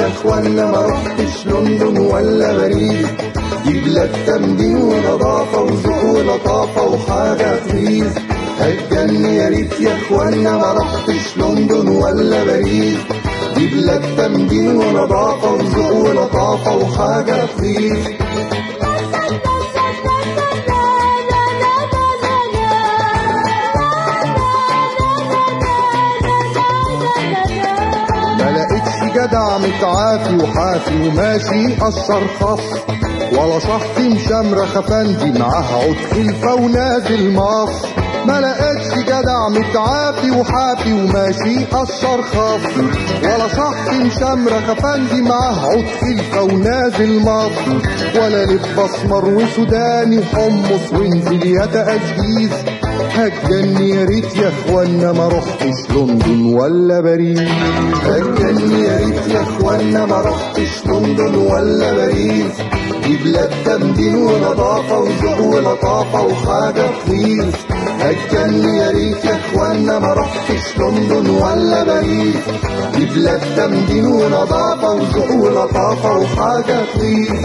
يا اخوانا ما رحتش لندن ولا باريس دي بلاد تمدين ونظافة وذوق ولطافة وحاجة تغيظ هتجني يا ريت يا اخوانا ما رحتش لندن ولا باريس دي بلاد تمدين ونظافة وذوق ولطافة وحاجة تغيظ ما لقيتش جدع متعافي وحافي وماشي قشر خص ولا شحط مشمرة خفندي معاه عود خلفة ونازل مصر ما لقيتش جدع متعافي وحافي وماشي قشر خص ولا شحط مشمرة خفندي معاه عود خلفة ونازل مصر ولا لب اسمر وسوداني وحمص وانزل يا تأزيز هتجني يا ريت يا اخوانا ما رحتش لندن ولا باريس هتجني يا ريت يا اخوانا ما رحتش لندن ولا باريس دي بلاد تمدين ونظافة وذوق ولطافة وحاجة تغيظ هتجني يا ريت يا اخوانا ما رحتش لندن ولا باريس دي بلاد تمدين ونظافة وذوق ولطافة وحاجة تغيظ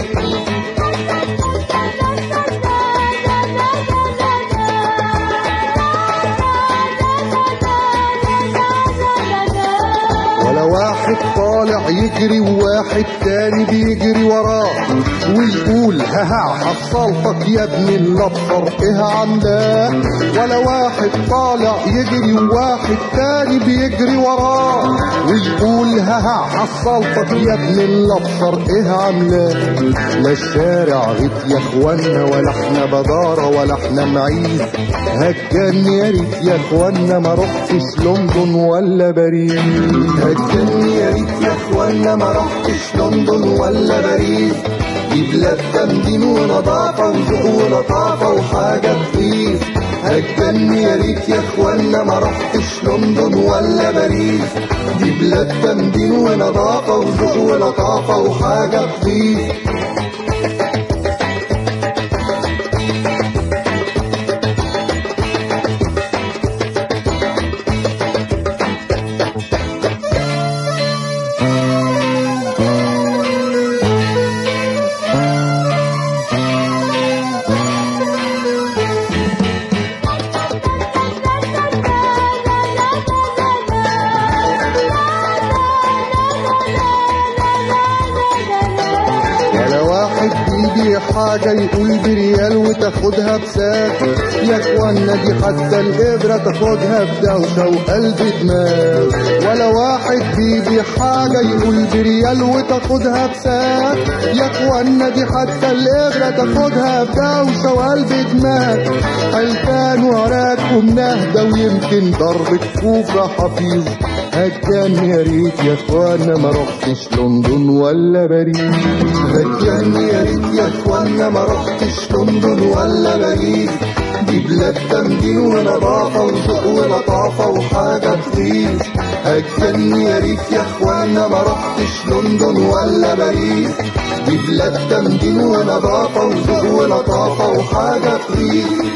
ولا واحد طالع يجري وواحد تاني بيجري وراه ويقول ها حصلتك يا ابن اللطفر ايه عاملاه ولا واحد طالع يجري وواحد تاني بيجري وراه ويقول ها حصلتك يا ابن اللطفر ايه عاملاه لا الشارع غيت يا اخوانا ولا احنا بدارة ولا احنا معيز هتجني يا ريت يا اخوانا ما رحتش لندن ولا باريس هتجني يا ريت يا اخوانا ما رحتش لندن ولا باريس دي بلاد تمدين ونظافة وذوق ولطافة وحاجة تغيظ هتجني يا ريت يا اخوانا ما رحتش لندن ولا باريس دي بلاد تمدين ونظافة وذوق ولطافة وحاجة تغيظ ولا واحد بيبيع حاجة يقول بريال وتاخدها بساك يا اخوانا دي حتى الإبرة تاخدها بدوشة وقلب دماغ ولا واحد بيبيع حاجة يقول بريال وتاخدها بساك يا اخوانا دي حتى الإبرة تاخدها بدوشة وقلب دماغ حلتان وراك ومنهدى ويمكن ضرب كفوف يا حفيظ هتجن يا ريت يا اخوانا ما رحتش لندن ولا باريس هتجن يا ريت يا اخوانا ما رحتش لندن ولا باريس دي بلاد تمدين ونظافة وذوق ولطافة وحاجة تغيظ هتجن يا ريت يا اخوانا ما رحتش لندن ولا باريس دي بلاد تمدين ونظافة وذوق ولطافة وحاجة تغيظ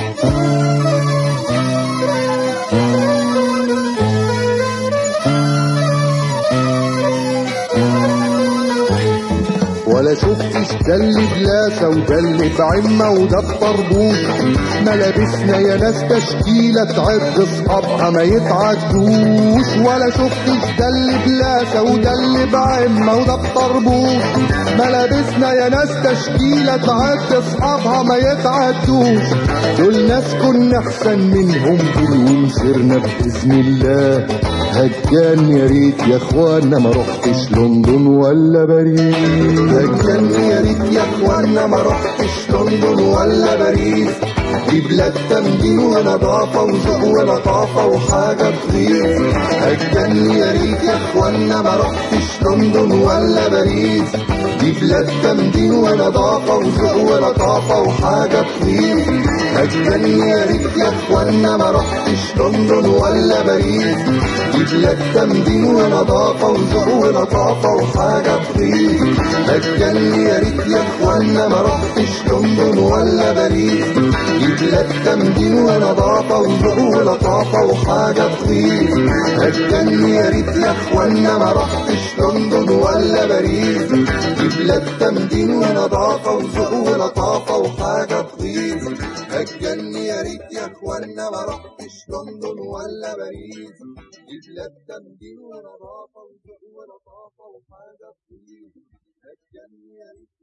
ولا شفتش ده اللي بلاسة وده اللي بعمة وده بطربوش ملابسنا يا ناس تشكيلة تعد اصحابها ما يتعدوش ولا شفتش ده اللي بلاسة وده اللي بعمة وده بطربوش ملابسنا يا ناس تشكيلة تعد اصحابها ما يتعدوش دول ناس كنا احسن منهم دول ومسيرنا بإذن الله هجان يا ريت يا اخوانا ما رحتش لندن ولا باريس هجان يا ريت يا اخوانا ما رحتش لندن ولا باريس دي بلاد تمدين ونظافة وذوق ولطافة وحاجة تغيظ هجان يا ريت يا اخوانا ما رحتش لندن ولا باريس دي بلاد تمدين ونظافة وذوق ولطافة وحاجة تغيظ هجان يا ريت يا اخوانا ما رحتش لندن ولا باريس دي بلاد تمدين ونظافة وذوق ولطافة وحاجة تغيظ هجان يا ريت يا اخوانا ما رحتش لندن ولا باريس دي بلاد تمدين ونظافة وذوق ولطافة وحاجة تغيظ هتجني يا ريت يا اخوانا ما رحتش لندن ولا باريس دي بلاد تمدين ونظافة وذوق ولطافة وحاجة تغيظ هتجني يا ريت يا اخوانا ما رحتش لندن ولا باريس دي بلاد تمدين ونظافة وذوق ولطافة وحاجة تغيظ هتجني يا ريت